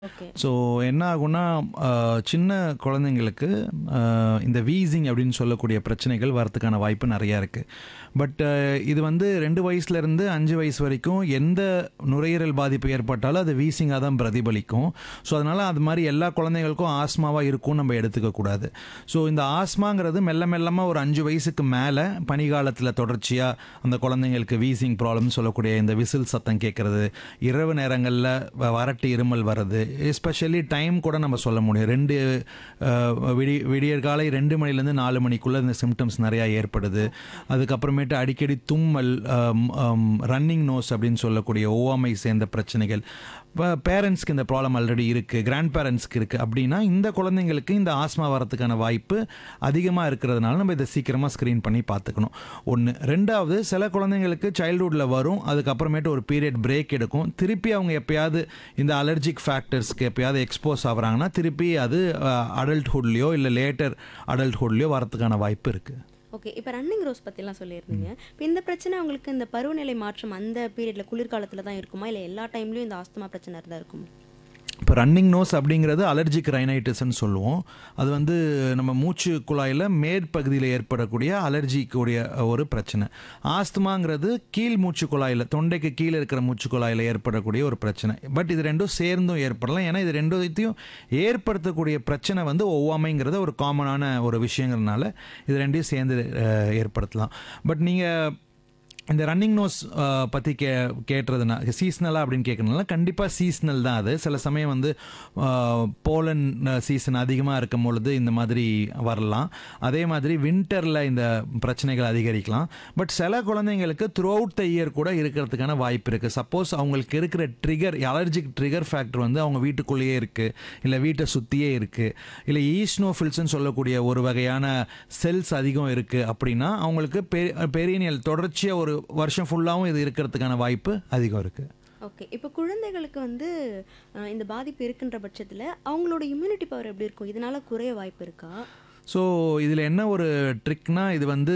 okay so என்ன ஆகும்னா ஆஹ், சின்ன குழந்தைங்களுக்கு ஆஹ், இந்த வீசிங் அப்படின்னு சொல்லக்கூடிய பிரச்சனைகள் வரதுக்கான வாய்ப்பு நிறையா இருக்குது பட் இது வந்து ரெண்டு வயசுலேருந்து அஞ்சு வயசு வரைக்கும் எந்த நுரையீரல் பாதிப்பு ஏற்பட்டாலும் அது வீசிங்காக தான் பிரதிபலிக்கும் ஸோ அதனால் அது மாதிரி எல்லா குழந்தைகளுக்கும் ஆஸ்மாவாக இருக்கும்னு நம்ம எடுத்துக்கக்கூடாது ஸோ இந்த ஆஸ்மாங்கிறது மெல்ல மெல்லமாக ஒரு அஞ்சு வயசுக்கு மேலே பனிகாலத்தில் தொடர்ச்சியாக அந்த குழந்தைங்களுக்கு வீசிங் ப்ராப்ளம் சொல்லக்கூடிய இந்த விசில் சத்தம் கேட்குறது இரவு நேரங்களில் வறட்டு இருமல் வர்றது எஸ்பெஷலி டைம் கூட நம்ம சொல்ல முடியும் ரெண்டு அஹ், விடி விடியற் காலை ரெண்டு மணிலேருந்து நாலு மணிக்குள்ளே இந்த சிம்டம்ஸ் நிறையா ஏற்படுது அதுக்கப்புறமேட்டு அடிக்கடி தும்மல் ரன்னிங் நோஸ் அப்படின்னு சொல்லக்கூடிய ஓவாமை சேர்ந்த பிரச்சனைகள் இப்போ பேரண்ட்ஸ்க்கு இந்த ப்ராப்ளம் ஆல்ரெடி இருக்குது கிராண்ட் பேரண்ட்ஸ்க்கு இருக்குது அப்படின்னா இந்த குழந்தைங்களுக்கு இந்த ஆஸ்மா வரதுக்கான வாய்ப்பு அதிகமாக இருக்கிறதுனால நம்ம இதை சீக்கிரமாக ஸ்க்ரீன் பண்ணி பார்த்துக்கணும் ஒன்று ரெண்டாவது சில குழந்தைங்களுக்கு சைல்ட்ஹுட்டில் வரும் அதுக்கப்புறமேட்டு ஒரு பீரியட் பிரேக் எடுக்கும் திருப்பி அவங்க எப்பயாவது இந்த அலர்ஜிக் ஃபேக்டர்ஸ்க்கு எப்பயாவது எக்ஸ்போஸ் ஆகுறாங்கன்னா திருப்பி அது அடல்ட்ஹுட்லேயோ இல்லை லேட்டர் அடல்ட்ஹுட்லேயோ வரதுக்கான வாய்ப்பு இருக்குது ஓகே இப்போ ரன்னிங் ரோஸ் பற்றிலாம் சொல்லியிருந்தீங்க இப்போ இந்த பிரச்சனை உங்களுக்கு இந்த பருவநிலை மாற்றம் அந்த பீரியடில் குளிர்காலத்தில் தான் இருக்குமா இல்லை எல்லா டைம்லையும் இந்த ஆஸ்துமா பிரச்சனை தான் இருக்குமா இப்போ ரன்னிங் நோஸ் அப்படிங்கிறது அலர்ஜிக் ரைனைட்டிஸ்ன்னு சொல்லுவோம் அது வந்து நம்ம மூச்சு குழாயில் மேற்பகுதியில் ஏற்படக்கூடிய அலர்ஜிக்குடைய ஒரு பிரச்சனை ஆஸ்துமாங்கிறது கீழ் மூச்சு குழாயில் தொண்டைக்கு கீழே இருக்கிற மூச்சு குழாயில் ஏற்படக்கூடிய ஒரு பிரச்சனை பட் இது ரெண்டும் சேர்ந்தும் ஏற்படலாம் ஏன்னா இது ரெண்டுத்தையும் ஏற்படுத்தக்கூடிய பிரச்சனை வந்து ஒவ்வாமைங்கிறது ஒரு காமனான ஒரு விஷயங்கிறதுனால இது ரெண்டையும் சேர்ந்து அஹ், ஏற்படுத்தலாம் பட் நீங்கள் இந்த ரன்னிங் நோஸ் பற்றி கே கேட்டுறதுனா சீஸ்னலாக அப்படின்னு கேட்கறதுனால கண்டிப்பாக சீஸ்னல் தான் அது சில சமயம் வந்து போலன் சீசன் அதிகமாக இருக்கும் பொழுது இந்த மாதிரி வரலாம் அதே மாதிரி வின்டரில் இந்த பிரச்சனைகள் அதிகரிக்கலாம் பட் சில குழந்தைங்களுக்கு த்ரூ அவுட் த இயர் கூட இருக்கிறதுக்கான வாய்ப்பு இருக்குது சப்போஸ் அவங்களுக்கு இருக்கிற ட்ரிகர் அலர்ஜிக் ட்ரிகர் ஃபேக்டர் வந்து அவங்க வீட்டுக்குள்ளேயே இருக்குது இல்லை வீட்டை சுற்றியே இருக்குது இல்லை ஈஸ்னோஃபில்ஸ்னு சொல்லக்கூடிய ஒரு வகையான செல்ஸ் அதிகம் இருக்குது அப்படின்னா அவங்களுக்கு பெ- பெரியனியல் தொடர்ச்சியாக ஒரு வருஷம் ஃபுல்லாகவும் இது இருக்கிறதுக்கான வாய்ப்பு அதிகம் இருக்குது ஓகே இப்போ குழந்தைகளுக்கு வந்து அஹ், இந்த பாதிப்பு இருக்கின்ற பட்சத்தில் அவங்களோட இம்யூனிட்டி பவர் எப்படி இருக்கும் இதனால குறைய வாய்ப்பு இருக்கா ஸோ இதில் என்ன ஒரு ட்ரிக்னா இது வந்து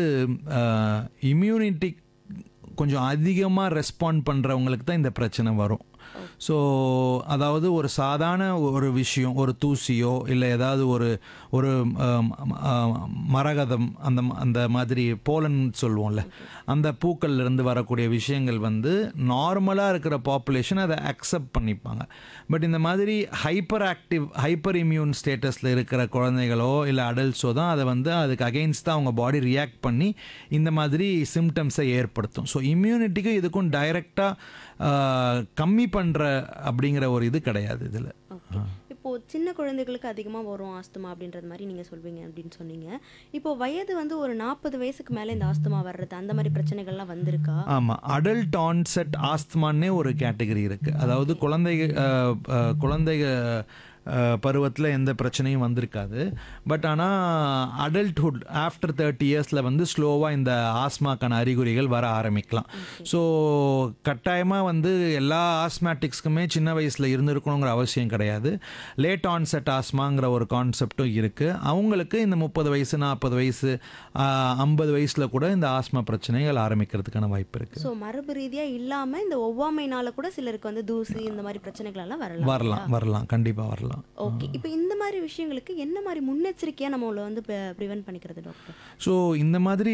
இம்யூனிட்டி கொஞ்சம் அதிகமாக ரெஸ்பாண்ட் பண்ணுறவங்களுக்கு தான் இந்த பிரச்சனை வரும் ஸோ அதாவது ஒரு சாதாரண ஒரு விஷயம் ஒரு தூசியோ இல்லை ஏதாவது ஒரு ஒரு ஆம், ஆம், மரகதம் அந்த அந்த மாதிரி போலன் சொல்லுவோம்ல அந்த பூக்கள்ல இருந்து வரக்கூடிய விஷயங்கள் வந்து நார்மலாக இருக்கிற பாப்புலேஷன் அதை அக்செப்ட் பண்ணிப்பாங்க பட் இந்த மாதிரி ஹைப்பர் ஆக்டிவ் ஹைப்பர் இம்யூன் ஸ்டேட்டஸில் இருக்கிற குழந்தைகளோ இல்லை அடல்ட்ஸோ தான் அதை வந்து அதுக்கு அகெயின்ஸ்டாக அவங்க பாடி ரியாக்ட் பண்ணி இந்த மாதிரி சிம்டம்ஸை ஏற்படுத்தும் ஸோ இம்யூனிட்டிக்கும் இதுக்கும் டைரெக்டாக கம்மி பண்ணுற அப்படிங்கிற ஒரு இது கிடையாது இதில் ஓகே இப்போ சின்ன குழந்தைகளுக்கு அதிகமாக வரும் ஆஸ்துமா அப்படின்றது மாதிரி நீங்கள் சொல்வீங்க அப்படின்னு சொன்னீங்க இப்போ வயது வந்து ஒரு நாற்பது வயசுக்கு மேலே இந்த ஆஸ்துமா வர்றது அந்த மாதிரி பிரச்சனைகள்லாம் வந்திருக்கா ஆமாம் அடல்ட் ஆன்செட் ஆஸ்துமான்னே ஒரு கேட்டகரி இருக்குது அதாவது குழந்தை அஹ், அஹ், குழந்தைக பருவத்தில் எந்த பிரச்சனையும் வந்திருக்காது பட் ஆனால் அடல்ட்ஹுட் ஆஃப்டர் தேர்ட்டி இயர்ஸில் வந்து ஸ்லோவாக இந்த ஆஸ்மாக்கான அறிகுறிகள் வர ஆரம்பிக்கலாம் ஸோ கட்டாயமாக வந்து எல்லா ஆஸ்மேட்டிக்ஸ்க்குமே சின்ன வயசில் இருந்திருக்கணுங்கிற அவசியம் கிடையாது லேட் ஆன்செட் ஆஸ்மாங்கிற ஒரு கான்செப்டும் இருக்குது அவங்களுக்கு இந்த முப்பது வயசு நாற்பது வயசு ஐம்பது வயசில் கூட இந்த ஆஸ்மா பிரச்சனைகள் ஆரம்பிக்கிறதுக்கான வாய்ப்பு இருக்குது ஸோ மரபு ரீதியாக இல்லாமல் இந்த ஒவ்வாமைனால கூட சிலருக்கு வந்து தூசி இந்த மாதிரி பிரச்சனைகள் எல்லாம் வரலாம் வரலாம் வரலாம் கண்டிப்பாக வரலாம் ஓகே இப்போ இந்த மாதிரி விஷயங்களுக்கு என்ன மாதிரி முன்னெச்சரிக்கையாக நம்மள வந்து ப்ரிவென்ட் பண்ணிக்கிறது டாக்டர் ஸோ இந்த மாதிரி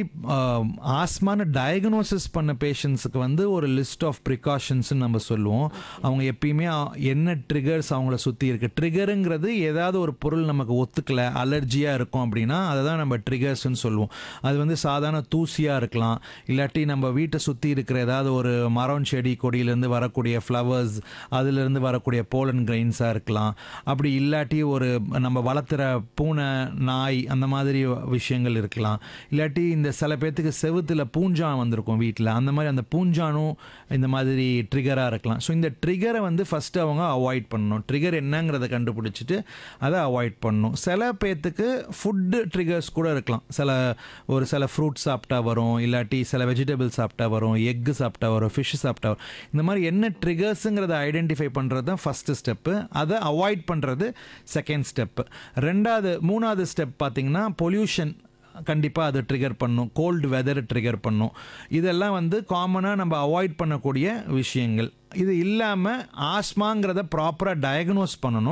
ஆஸ்மான டயக்னோசிஸ் பண்ண பேஷண்ட்ஸுக்கு வந்து ஒரு லிஸ்ட் ஆஃப் ப்ரிகாஷன்ஸ்னு நம்ம சொல்லுவோம் அவங்க எப்பயுமே அ- என்ன ட்ரிகர்ஸ் அவங்கள சுற்றி இருக்கு ட்ரிகருங்கிறது ஏதாவது ஒரு பொருள் நமக்கு ஒத்துக்கல அலர்ஜியாக இருக்கும் அப்படின்னா அதை தான் நம்ம ட்ரிகர்ஸ்னு சொல்லுவோம் அது வந்து சாதாரண தூசியாக இருக்கலாம் இல்லாட்டி நம்ம வீட்டை சுற்றி இருக்கிற ஏதாவது ஒரு மரம் செடி கொடியிலேருந்து வரக்கூடிய ஃப்ளவர்ஸ் அதுலேருந்து வரக்கூடிய போலன் கிரெயின்ஸாக இருக்கலாம் அப்படி இல்லாட்டி ஒரு நம்ம வளர்த்துற பூனை நாய் அந்த மாதிரி விஷயங்கள் இருக்கலாம் இல்லாட்டி இந்த சில பேர்த்துக்கு செவுத்துல பூஞ்சான் வந்திருக்கும் வீட்டில் அந்த மாதிரி அந்த பூஞ்சானும் இந்த மாதிரி ட்ரிகராக இருக்கலாம் ஸோ இந்த ட்ரிகரை வந்து ஃபஸ்ட்டு அவங்க அவாய்ட் பண்ணணும் ட்ரிகர் என்னங்கிறத கண்டுபிடிச்சிட்டு அதை அவாய்ட் பண்ணணும் சில பேர்த்துக்கு ஃபுட்டு ட்ரிகர்ஸ் கூட இருக்கலாம் சில ஒரு சில ஃப்ரூட் சாப்பிட்டா வரும் இல்லாட்டி சில வெஜிடபிள் சாப்பிட்டா வரும் எக்கு சாப்பிட்டா வரும் ஃபிஷ் சாப்பிட்டா வரும் இந்த மாதிரி என்ன ட்ரிகர்ஸுங்கிறத ஐடென்டிஃபை பண்ணுறது தான் ஃபஸ்ட்டு ஸ்டெப்பு அதை அவாய்ட் பண்ணுறது செகண்ட் ஸ்டெப்பு ரெண்டாவது மூணாவது ஸ்டெப் பார்த்தீங்கன்னா பொல்யூஷன் கண்டிப்பாக அது ட்ரிகர் பண்ணும் கோல்டு வெதர் ட்ரிகர் பண்ணும் இதெல்லாம் வந்து காமனாக நம்ம அவாய்ட் பண்ணக்கூடிய விஷயங்கள் இது இல்லாமல் ஆஸ்மாங்கிறத ப்ராப்பராக டயக்னோஸ் பண்ணணும்